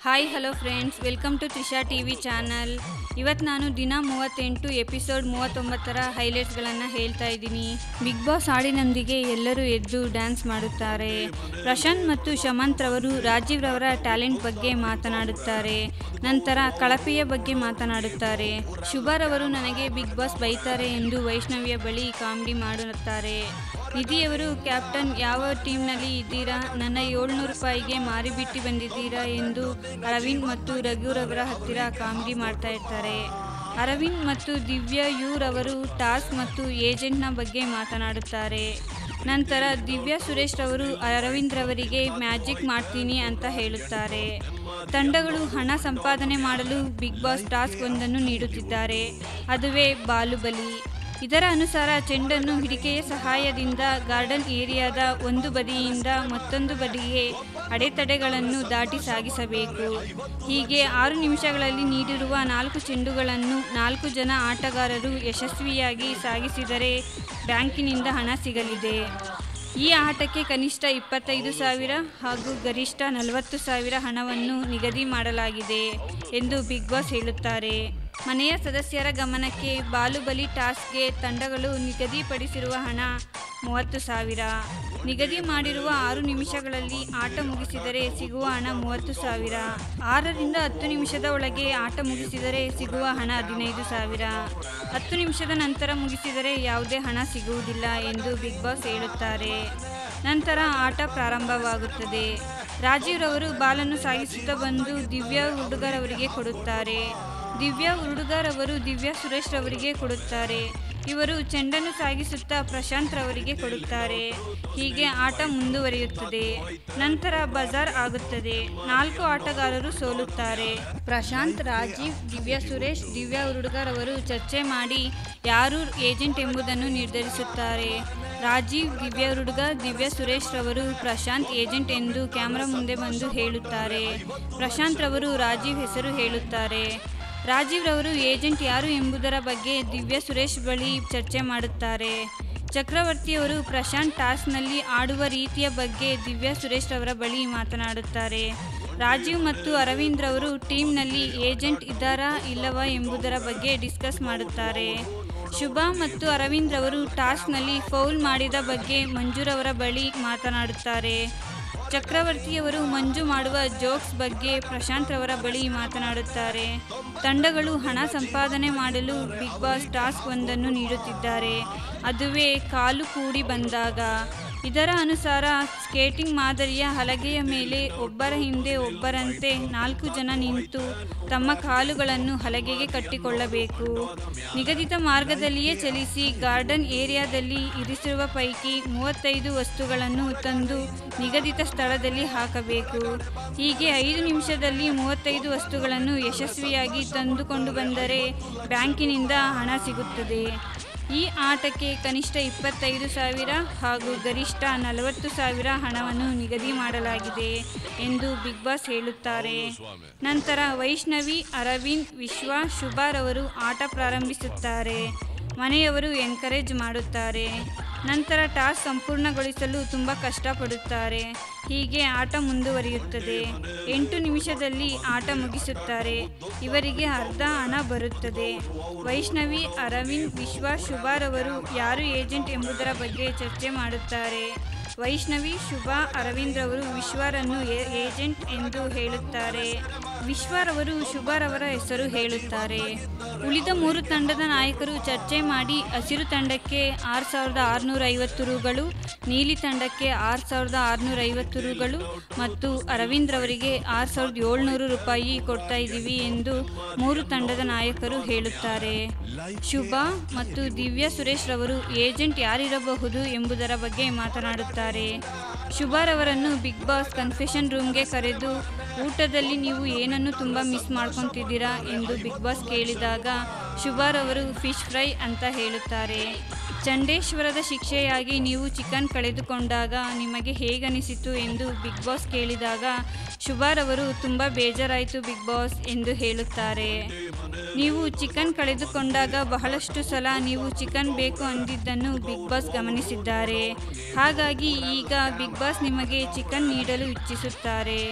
hi hello friends welcome to Trisha T V channel ಇವತ್ತು ನಾನು ದಿನ ಮೂವತ್ತೆಂಟು ಎಪಿಸೋಡ್ ಮೂವತ್ತೊಂಬತ್ತರ ಹೈಲೈಟ್ಸ್ಗಳನ್ನು ಹೇಳ್ತಾ ಇದ್ದೀನಿ ಬಿಗ್ ಬಾಸ್ ಹಾಡಿನೊಂದಿಗೆ ಎಲ್ಲರೂ ಎದ್ದು ಡ್ಯಾನ್ಸ್ ಮಾಡುತ್ತಾರೆ ಪ್ರಶಾಂತ್ ಮತ್ತು ಶಮಂತ್ ರವರು ರಾಜೀವ್ ರವರ ಟ್ಯಾಲೆಂಟ್ ಬಗ್ಗೆ ಮಾತನಾಡುತ್ತಾರೆ ನಂತರ ಕಳಪೆಯ ಬಗ್ಗೆ ಮಾತನಾಡುತ್ತಾರೆ ಶುಭರವರು ನನಗೆ ಬಿಗ್ ಬಾಸ್ ಬೈತಾರೆ ಎಂದು ವೈಷ್ಣವಿಯ ಬಳಿ ಕಾಮಿಡಿ ಮಾಡುತ್ತಾರೆ ನಿಧಿಯವರು ಕ್ಯಾಪ್ಟನ್ ಯಾವ ಟೀಮ್ನಲ್ಲಿ ಇದ್ದೀರಾ ನನ್ನ ಏಳ್ನೂರು ರೂಪಾಯಿಗೆ ಮಾರಿಬಿಟ್ಟು ಬಂದಿದ್ದೀರಾ ಎಂದು ಅರವಿಂದ್ ಮತ್ತು ರಘುರವರ ಹತ್ತಿರ ಕಾಮಿಡಿ ಮಾಡ್ತಾ ಇರ್ತಾರೆ ಅರವಿಂದ್ ಮತ್ತು ದಿವ್ಯಾ ಯೂರವರು ಟಾಸ್ಕ್ ಮತ್ತು ಏಜೆಂಟ್ನ ಬಗ್ಗೆ ಮಾತನಾಡುತ್ತಾರೆ ನಂತರ ದಿವ್ಯಾ ಸುರೇಶ್ ರವರು ಅರವಿಂದ್ ರವರಿಗೆ ಮ್ಯಾಜಿಕ್ ಮಾಡ್ತೀನಿ ಅಂತ ಹೇಳುತ್ತಾರೆ ತಂಡಗಳು ಹಣ ಸಂಪಾದನೆ ಮಾಡಲು ಬಿಗ್ ಬಾಸ್ ಟಾಸ್ಕ್ ಒಂದನ್ನು ನೀಡುತ್ತಿದ್ದಾರೆ ಅದುವೇ ಬಾಲುಬಲಿ ಇದರ ಅನುಸಾರ ಚೆಂಡನ್ನು ಹಿಡಿಕೆಯ ಸಹಾಯದಿಂದ ಗಾರ್ಡನ್ ಏರಿಯಾದ ಒಂದು ಬದಿಯಿಂದ ಮತ್ತೊಂದು ಬದಿಗೆ ಅಡೆತಡೆಗಳನ್ನು ದಾಟಿ ಸಾಗಿಸಬೇಕು ಹೀಗೆ ಆರು ನಿಮಿಷಗಳಲ್ಲಿ ನೀಡಿರುವ ನಾಲ್ಕು ಚೆಂಡುಗಳನ್ನು ನಾಲ್ಕು ಜನ ಆಟಗಾರರು ಯಶಸ್ವಿಯಾಗಿ ಸಾಗಿಸಿದರೆ ಬ್ಯಾಂಕಿನಿಂದ ಹಣ ಸಿಗಲಿದೆ ಈ ಆಟಕ್ಕೆ ಕನಿಷ್ಠ ಇಪ್ಪತ್ತೈದು ಸಾವಿರ ಹಾಗೂ ಗರಿಷ್ಠ ನಲವತ್ತು ಸಾವಿರ ಹಣವನ್ನು ನಿಗದಿ ಮಾಡಲಾಗಿದೆ ಎಂದು ಬಿಗ್ ಬಾಸ್ ಹೇಳುತ್ತಾರೆ ಮನೆಯ ಸದಸ್ಯರ ಗಮನಕ್ಕೆ ಬಾಲುಬಲಿ ಟಾಸ್ಕ್ಗೆ ತಂಡಗಳು ನಿಗದಿಪಡಿಸಿರುವ ಹಣ ಮೂವತ್ತು ಸಾವಿರ ನಿಗದಿ ಮಾಡಿರುವ ಆರು ನಿಮಿಷಗಳಲ್ಲಿ ಆಟ ಮುಗಿಸಿದರೆ ಸಿಗುವ ಹಣ ಮೂವತ್ತು ಸಾವಿರ ಆರರಿಂದ ಹತ್ತು ನಿಮಿಷದ ಒಳಗೆ ಆಟ ಮುಗಿಸಿದರೆ ಸಿಗುವ ಹಣ ಹದಿನೈದು ಸಾವಿರ ಹತ್ತು ನಿಮಿಷದ ನಂತರ ಮುಗಿಸಿದರೆ ಯಾವುದೇ ಹಣ ಸಿಗುವುದಿಲ್ಲ ಎಂದು ಬಿಗ್ ಬಾಸ್ ಹೇಳುತ್ತಾರೆ ನಂತರ ಆಟ ಪ್ರಾರಂಭವಾಗುತ್ತದೆ ರಾಜೀವ್ ರವರು ಬಾಲನ್ನು ಸಾಗಿಸುತ್ತಾ ಬಂದು ದಿವ್ಯಾ ಹುಡುಗರವರಿಗೆ ಕೊಡುತ್ತಾರೆ ದಿವ್ಯಾ ಹುಡುಗರವರು ದಿವ್ಯಾ ಸುರೇಶ್ ರವರಿಗೆ ಕೊಡುತ್ತಾರೆ ಇವರು ಚೆಂಡನ್ನು ಸಾಗಿಸುತ್ತಾ ಪ್ರಶಾಂತ್ ರವರಿಗೆ ಕೊಡುತ್ತಾರೆ ಹೀಗೆ ಆಟ ಮುಂದುವರಿಯುತ್ತದೆ ನಂತರ ಬಜಾರ್ ಆಗುತ್ತದೆ ನಾಲ್ಕು ಆಟಗಾರರು ಸೋಲುತ್ತಾರೆ ಪ್ರಶಾಂತ್ ರಾಜೀವ್ ದಿವ್ಯಾ ಸುರೇಶ್ ದಿವ್ಯಾ ಹುಡುಗರವರು ಚರ್ಚೆ ಮಾಡಿ ಯಾರು ಏಜೆಂಟ್ ಎಂಬುದನ್ನು ನಿರ್ಧರಿಸುತ್ತಾರೆ ರಾಜೀವ್ ದಿವ್ಯಾ ಹುಡುಗ ದಿವ್ಯಾ ಸುರೇಶ್ ರವರು ಪ್ರಶಾಂತ್ ಏಜೆಂಟ್ ಎಂದು ಕ್ಯಾಮ್ರಾ ಮುಂದೆ ಬಂದು ಹೇಳುತ್ತಾರೆ ಪ್ರಶಾಂತ್ ರವರು ರಾಜೀವ್ ಹೆಸರು ಹೇಳುತ್ತಾರೆ ರಾಜೀವ್ ರವರು ಏಜೆಂಟ್ ಯಾರು ಎಂಬುದರ ಬಗ್ಗೆ ದಿವ್ಯಾ ಸುರೇಶ್ ಬಳಿ ಚರ್ಚೆ ಮಾಡುತ್ತಾರೆ ಚಕ್ರವರ್ತಿಯವರು ಪ್ರಶಾಂತ್ ಟಾಸ್ಕ್ನಲ್ಲಿ ಆಡುವ ರೀತಿಯ ಬಗ್ಗೆ ದಿವ್ಯಾ ಸುರೇಶ್ ರವರ ಬಳಿ ಮಾತನಾಡುತ್ತಾರೆ ರಾಜೀವ್ ಮತ್ತು ಅರವಿಂದ್ ರವರು ಟೀಮ್ನಲ್ಲಿ ಏಜೆಂಟ್ ಇದ್ದಾರಾ ಇಲ್ಲವಾ ಎಂಬುದರ ಬಗ್ಗೆ ಡಿಸ್ಕಸ್ ಮಾಡುತ್ತಾರೆ ಶುಭ ಮತ್ತು ಅರವಿಂದ್ ರವರು ಟಾಸ್ಕ್ನಲ್ಲಿ ಫೌಲ್ ಮಾಡಿದ ಬಗ್ಗೆ ಮಂಜುರವರ ಬಳಿ ಮಾತನಾಡುತ್ತಾರೆ ಚಕ್ರವರ್ತಿಯವರು ಮಂಜು ಮಾಡುವ ಜೋಕ್ಸ್ ಬಗ್ಗೆ ಪ್ರಶಾಂತ್ ರವರ ಬಳಿ ಮಾತನಾಡುತ್ತಾರೆ ತಂಡಗಳು ಹಣ ಸಂಪಾದನೆ ಮಾಡಲು ಬಿಗ್ ಬಾಸ್ ಟಾಸ್ಕ್ ಒಂದನ್ನು ನೀಡುತ್ತಿದ್ದಾರೆ ಅದುವೇ ಕಾಲು ಕೂಡಿ ಬಂದಾಗ ಇದರ ಅನುಸಾರ ಸ್ಕೇಟಿಂಗ್ ಮಾದರಿಯ ಹಲಗೆಯ ಮೇಲೆ ಒಬ್ಬರ ಹಿಂದೆ ಒಬ್ಬರಂತೆ ನಾಲ್ಕು ಜನ ನಿಂತು ತಮ್ಮ ಕಾಲುಗಳನ್ನು ಹಲಗೆಗೆ ಕಟ್ಟಿಕೊಳ್ಳಬೇಕು ನಿಗದಿತ ಮಾರ್ಗದಲ್ಲಿಯೇ ಚಲಿಸಿ ಗಾರ್ಡನ್ ಏರಿಯಾದಲ್ಲಿ ಇರಿಸಿರುವ ಪೈಕಿ ಮೂವತ್ತೈದು ವಸ್ತುಗಳನ್ನು ತಂದು ನಿಗದಿತ ಸ್ಥಳದಲ್ಲಿ ಹಾಕಬೇಕು ಹೀಗೆ ಐದು ನಿಮಿಷದಲ್ಲಿ ಮೂವತ್ತೈದು ವಸ್ತುಗಳನ್ನು ಯಶಸ್ವಿಯಾಗಿ ತಂದುಕೊಂಡು ಬಂದರೆ ಬ್ಯಾಂಕಿನಿಂದ ಹಣ ಸಿಗುತ್ತದೆ ಈ ಆಟಕ್ಕೆ ಕನಿಷ್ಠ ಇಪ್ಪತ್ತೈದು ಸಾವಿರ ಹಾಗೂ ಗರಿಷ್ಠ ನಲವತ್ತು ಸಾವಿರ ಹಣವನ್ನು ನಿಗದಿ ಮಾಡಲಾಗಿದೆ ಎಂದು ಬಿಗ್ ಬಾಸ್ ಹೇಳುತ್ತಾರೆ ನಂತರ ವೈಷ್ಣವಿ ಅರವಿಂದ್ ವಿಶ್ವ ಶುಭಾರವರು ಆಟ ಪ್ರಾರಂಭಿಸುತ್ತಾರೆ ಮನೆಯವರು ಎನ್ಕರೇಜ್ ಮಾಡುತ್ತಾರೆ ನಂತರ ಟಾಸ್ ಸಂಪೂರ್ಣಗೊಳಿಸಲು ತುಂಬ ಕಷ್ಟಪಡುತ್ತಾರೆ ಹೀಗೆ ಆಟ ಮುಂದುವರಿಯುತ್ತದೆ ಎಂಟು ನಿಮಿಷದಲ್ಲಿ ಆಟ ಮುಗಿಸುತ್ತಾರೆ ಇವರಿಗೆ ಅರ್ಧ ಹಣ ಬರುತ್ತದೆ ವೈಷ್ಣವಿ ಅರವಿಂದ್ ವಿಶ್ವ ಶುಭಾರವರು ಯಾರು ಏಜೆಂಟ್ ಎಂಬುದರ ಬಗ್ಗೆ ಚರ್ಚೆ ಮಾಡುತ್ತಾರೆ ವೈಷ್ಣವಿ ಶುಭ ಅರವಿಂದ್ ರವರು ವಿಶ್ವರನ್ನು ಏ- ಏಜೆಂಟ್ ಎಂದು ಹೇಳುತ್ತಾರೆ ವಿಶ್ವರವರು ಶುಭರವರ ಹೆಸರು ಹೇಳುತ್ತಾರೆ ಉಳಿದ ಮೂರು ತಂಡದ ನಾಯಕರು ಚರ್ಚೆ ಮಾಡಿ ಹಸಿರು ತಂಡಕ್ಕೆ ಆರು ಸಾವಿರದ ಆರುನೂರ ಐವತ್ತು ರೂಗಳು ನೀಲಿ ತಂಡಕ್ಕೆ ಆರು ಸಾವಿರದ ಆರುನೂರ ಐವತ್ತು ರೂಗಳು ಮತ್ತು ಅರವಿಂದ್ ರವರಿಗೆ ಆರು ಸಾವಿರದ ಏಳ್ನೂರು ರೂಪಾಯಿ ಕೊಡ್ತಾ ಇದ್ದೀವಿ ಎಂದು ಮೂರು ತಂಡದ ನಾಯಕರು ಹೇಳುತ್ತಾರೆ ಶುಭ ಮತ್ತು ದಿವ್ಯಾ ಸುರೇಶ್ ರವರು ಏಜೆಂಟ್ ಯಾರಿರಬಹುದು ಎಂಬುದರ ಬಗ್ಗೆ ಮಾತನಾಡುತ್ತಾರೆ ಶುಭರವರನ್ನು ಬಿಗ್ ಬಾಸ್ ಕನ್ಫೆಷನ್ ರೂಮ್ಗೆ ಕರೆದು ಊಟದಲ್ಲಿ ನೀವು ಏನನ್ನು ತುಂಬ ಮಿಸ್ ಮಾಡ್ಕೊತಿದ್ದೀರಾ ಎಂದು ಬಿಗ್ ಬಾಸ್ ಕೇಳಿದಾಗ ಶುಭರವರು ಫಿಶ್ ಫ್ರೈ ಅಂತ ಹೇಳುತ್ತಾರೆ ಚಂಡೇಶ್ವರದ ಶಿಕ್ಷೆಯಾಗಿ ನೀವು ಚಿಕನ್ ಕಳೆದುಕೊಂಡಾಗ ನಿಮಗೆ ಹೇಗನಿಸಿತು ಎಂದು ಬಿಗ್ ಬಾಸ್ ಕೇಳಿದಾಗ ಶುಭಾರವರು ತುಂಬ ಬೇಜಾರಾಯಿತು ಬಿಗ್ ಬಾಸ್ ಎಂದು ಹೇಳುತ್ತಾರೆ ನೀವು ಚಿಕನ್ ಕಳೆದುಕೊಂಡಾಗ ಬಹಳಷ್ಟು ಸಲ ನೀವು ಚಿಕನ್ ಬೇಕು ಅಂದಿದ್ದನ್ನು ಬಿಗ್ ಬಾಸ್ ಗಮನಿಸಿದ್ದಾರೆ ಹಾಗಾಗಿ ಈಗ ಬಿಗ್ ಬಾಸ್ ನಿಮಗೆ ಚಿಕನ್ ನೀಡಲು ಇಚ್ಛಿಸುತ್ತಾರೆ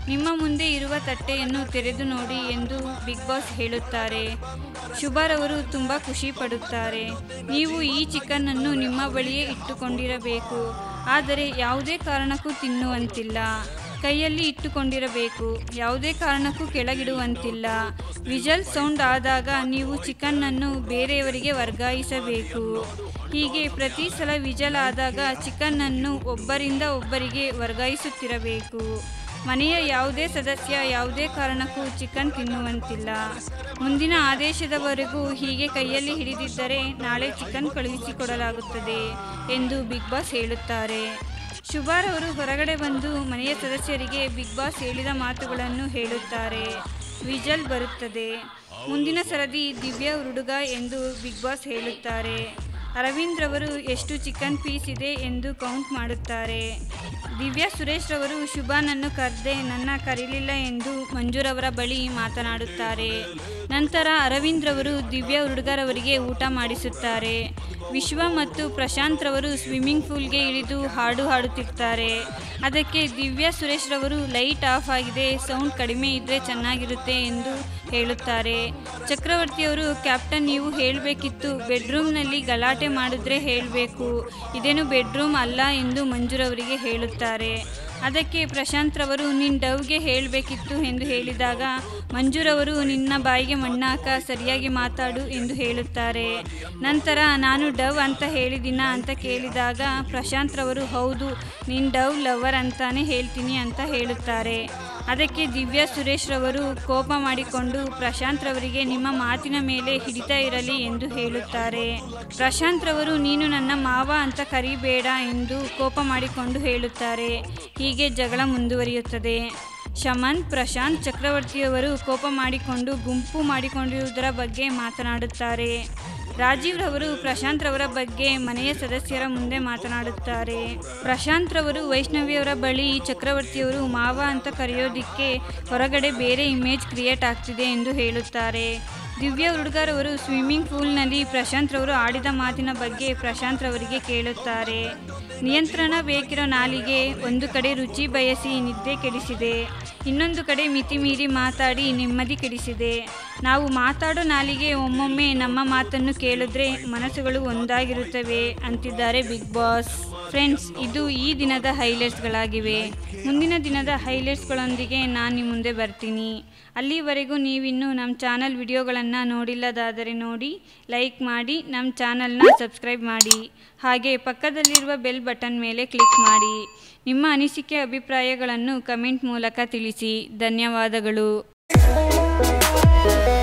ನಿಮ್ಮ ಮುಂದೆ ಇರುವ ತಟ್ಟೆಯನ್ನು ತೆರೆದು ನೋಡಿ ಎಂದು ಬಿಗ್ ಬಾಸ್ ಹೇಳುತ್ತಾರೆ ಶುಭರವರು ತುಂಬ ಖುಷಿ ಪಡುತ್ತಾರೆ ನೀವು ಈ ಚಿಕನ್ನನ್ನು ನಿಮ್ಮ ಬಳಿಯೇ ಇಟ್ಟುಕೊಂಡಿರಬೇಕು ಆದರೆ ಯಾವುದೇ ಕಾರಣಕ್ಕೂ ತಿನ್ನುವಂತಿಲ್ಲ ಕೈಯಲ್ಲಿ ಇಟ್ಟುಕೊಂಡಿರಬೇಕು ಯಾವುದೇ ಕಾರಣಕ್ಕೂ ಕೆಳಗಿಡುವಂತಿಲ್ಲ ವಿಜಲ್ ಸೌಂಡ್ ಆದಾಗ ನೀವು ಚಿಕನ್ನನ್ನು ಬೇರೆಯವರಿಗೆ ವರ್ಗಾಯಿಸಬೇಕು ಹೀಗೆ ಪ್ರತಿ ಸಲ ವಿಜಲ್ ಆದಾಗ ಚಿಕನ್ನನ್ನು ಒಬ್ಬರಿಂದ ಒಬ್ಬರಿಗೆ ವರ್ಗಾಯಿಸುತ್ತಿರಬೇಕು ಮನೆಯ ಯಾವುದೇ ಸದಸ್ಯ ಯಾವುದೇ ಕಾರಣಕ್ಕೂ ಚಿಕನ್ ತಿನ್ನುವಂತಿಲ್ಲ ಮುಂದಿನ ಆದೇಶದವರೆಗೂ ಹೀಗೆ ಕೈಯಲ್ಲಿ ಹಿಡಿದಿದ್ದರೆ ನಾಳೆ ಚಿಕನ್ ಕಳುಹಿಸಿಕೊಡಲಾಗುತ್ತದೆ ಎಂದು ಬಿಗ್ ಬಾಸ್ ಹೇಳುತ್ತಾರೆ ಶುಭಾರವರು ಹೊರಗಡೆ ಬಂದು ಮನೆಯ ಸದಸ್ಯರಿಗೆ ಬಿಗ್ ಬಾಸ್ ಹೇಳಿದ ಮಾತುಗಳನ್ನು ಹೇಳುತ್ತಾರೆ ವಿಜಲ್ ಬರುತ್ತದೆ ಮುಂದಿನ ಸರದಿ ದಿವ್ಯ ಹುಡುಗ ಎಂದು ಬಿಗ್ ಬಾಸ್ ಹೇಳುತ್ತಾರೆ ಅರವಿಂದ್ ರವರು ಎಷ್ಟು ಚಿಕನ್ ಪೀಸ್ ಇದೆ ಎಂದು ಕೌಂಟ್ ಮಾಡುತ್ತಾರೆ ದಿವ್ಯಾ ಸುರೇಶ್ ರವರು ಶುಭಾನನ್ನು ಕರೆದೆ ನನ್ನ ಕರೀಲಿಲ್ಲ ಎಂದು ಮಂಜುರವರ ಬಳಿ ಮಾತನಾಡುತ್ತಾರೆ ನಂತರ ಅರವಿಂದ್ ರವರು ದಿವ್ಯಾ ಹುಡುಗರವರಿಗೆ ಊಟ ಮಾಡಿಸುತ್ತಾರೆ ವಿಶ್ವ ಮತ್ತು ಪ್ರಶಾಂತ್ ರವರು ಸ್ವಿಮ್ಮಿಂಗ್ ಪೂಲ್ಗೆ ಇಳಿದು ಹಾಡು ಹಾಡುತ್ತಿರ್ತಾರೆ ಅದಕ್ಕೆ ದಿವ್ಯಾ ಸುರೇಶ್ ರವರು ಲೈಟ್ ಆಫ್ ಆಗಿದೆ ಸೌಂಡ್ ಕಡಿಮೆ ಇದ್ದರೆ ಚೆನ್ನಾಗಿರುತ್ತೆ ಎಂದು ಹೇಳುತ್ತಾರೆ ಚಕ್ರವರ್ತಿಯವರು ಕ್ಯಾಪ್ಟನ್ ನೀವು ಹೇಳಬೇಕಿತ್ತು ಬೆಡ್ರೂಮ್ನಲ್ಲಿ ಗಲಾಟೆ ಮಾಡಿದ್ರೆ ಹೇಳಬೇಕು ಇದೇನು ಬೆಡ್ರೂಮ್ ಅಲ್ಲ ಎಂದು ಮಂಜುರವರಿಗೆ ಹೇಳುತ್ತಾರೆ ಅದಕ್ಕೆ ಪ್ರಶಾಂತ್ ರವರು ನಿನ್ನ ಡವ್ಗೆ ಹೇಳಬೇಕಿತ್ತು ಎಂದು ಹೇಳಿದಾಗ ಮಂಜುರವರು ನಿನ್ನ ಬಾಯಿಗೆ ಮಣ್ಣಾಕ ಸರಿಯಾಗಿ ಮಾತಾಡು ಎಂದು ಹೇಳುತ್ತಾರೆ ನಂತರ ನಾನು ಡವ್ ಅಂತ ಹೇಳಿದಿನ ಅಂತ ಕೇಳಿದಾಗ ಪ್ರಶಾಂತ್ ರವರು ಹೌದು ನೀನು ಡವ್ ಲವರ್ ಅಂತಾನೆ ಹೇಳ್ತೀನಿ ಅಂತ ಹೇಳುತ್ತಾರೆ ಅದಕ್ಕೆ ದಿವ್ಯಾ ಸುರೇಶ್ ರವರು ಕೋಪ ಮಾಡಿಕೊಂಡು ಪ್ರಶಾಂತ್ ರವರಿಗೆ ನಿಮ್ಮ ಮಾತಿನ ಮೇಲೆ ಹಿಡಿತಾ ಇರಲಿ ಎಂದು ಹೇಳುತ್ತಾರೆ ಪ್ರಶಾಂತ್ ರವರು ನೀನು ನನ್ನ ಮಾವ ಅಂತ ಕರಿಬೇಡ ಎಂದು ಕೋಪ ಮಾಡಿಕೊಂಡು ಹೇಳುತ್ತಾರೆ ಹೀಗೆ ಜಗಳ ಮುಂದುವರಿಯುತ್ತದೆ ಶಮನ್ ಪ್ರಶಾಂತ್ ಚಕ್ರವರ್ತಿಯವರು ಕೋಪ ಮಾಡಿಕೊಂಡು ಗುಂಪು ಮಾಡಿಕೊಂಡಿರುವುದರ ಬಗ್ಗೆ ಮಾತನಾಡುತ್ತಾರೆ ರಾಜೀವ್ ರವರು ಪ್ರಶಾಂತ್ ರವರ ಬಗ್ಗೆ ಮನೆಯ ಸದಸ್ಯರ ಮುಂದೆ ಮಾತನಾಡುತ್ತಾರೆ ಪ್ರಶಾಂತ್ ರವರು ವೈಷ್ಣವಿಯವರ ಬಳಿ ಚಕ್ರವರ್ತಿಯವರು ಮಾವ ಅಂತ ಕರೆಯೋದಿಕ್ಕೆ ಹೊರಗಡೆ ಬೇರೆ ಇಮೇಜ್ ಕ್ರಿಯೇಟ್ ಆಗ್ತಿದೆ ಎಂದು ಹೇಳುತ್ತಾರೆ ದಿವ್ಯ ಹುಡುಗರವರು ಸ್ವಿಮ್ಮಿಂಗ್ ಪೂಲ್ನಲ್ಲಿ ಪ್ರಶಾಂತ್ ರವರು ಆಡಿದ ಮಾತಿನ ಬಗ್ಗೆ ಪ್ರಶಾಂತ್ ರವರಿಗೆ ಕೇಳುತ್ತಾರೆ ನಿಯಂತ್ರಣ ಬೇಕಿರೋ ನಾಲಿಗೆ ಒಂದು ಕಡೆ ರುಚಿ ಬಯಸಿ ನಿದ್ದೆ ಕೆಡಿಸಿದೆ ಇನ್ನೊಂದು ಕಡೆ ಮಿತಿ ಮೀರಿ ಮಾತಾಡಿ ನೆಮ್ಮದಿ ಕೆಡಿಸಿದೆ ನಾವು ಮಾತಾಡೋ ನಾಲಿಗೆ ಒಮ್ಮೊಮ್ಮೆ ನಮ್ಮ ಮಾತನ್ನು ಕೇಳಿದ್ರೆ ಮನಸ್ಸುಗಳು ಒಂದಾಗಿರುತ್ತವೆ ಅಂತಿದ್ದಾರೆ ಬಿಗ್ ಬಾಸ್ ಫ್ರೆಂಡ್ಸ್ ಇದು ಈ ದಿನದ ಹೈಲೈಟ್ಸ್ಗಳಾಗಿವೆ ಮುಂದಿನ ದಿನದ ಹೈಲೈಟ್ಸ್ಗಳೊಂದಿಗೆ ನಾನು ನಿಮ್ಮ ಮುಂದೆ ಬರ್ತೀನಿ ಅಲ್ಲಿವರೆಗೂ ನೀವಿನ್ನೂ ನಮ್ಮ ಚಾನಲ್ ವಿಡಿಯೋಗಳನ್ನು ನೋಡಿಲ್ಲದಾದರೆ ನೋಡಿ ಲೈಕ್ ಮಾಡಿ ನಮ್ಮ ಚಾನಲ್ನ ಸಬ್ಸ್ಕ್ರೈಬ್ ಮಾಡಿ ಹಾಗೆ ಪಕ್ಕದಲ್ಲಿರುವ ಬೆಲ್ ಬಟನ್ ಮೇಲೆ ಕ್ಲಿಕ್ ಮಾಡಿ ನಿಮ್ಮ ಅನಿಸಿಕೆ ಅಭಿಪ್ರಾಯಗಳನ್ನು ಕಮೆಂಟ್ ಮೂಲಕ ತಿಳಿಸಿ ಧನ್ಯವಾದಗಳು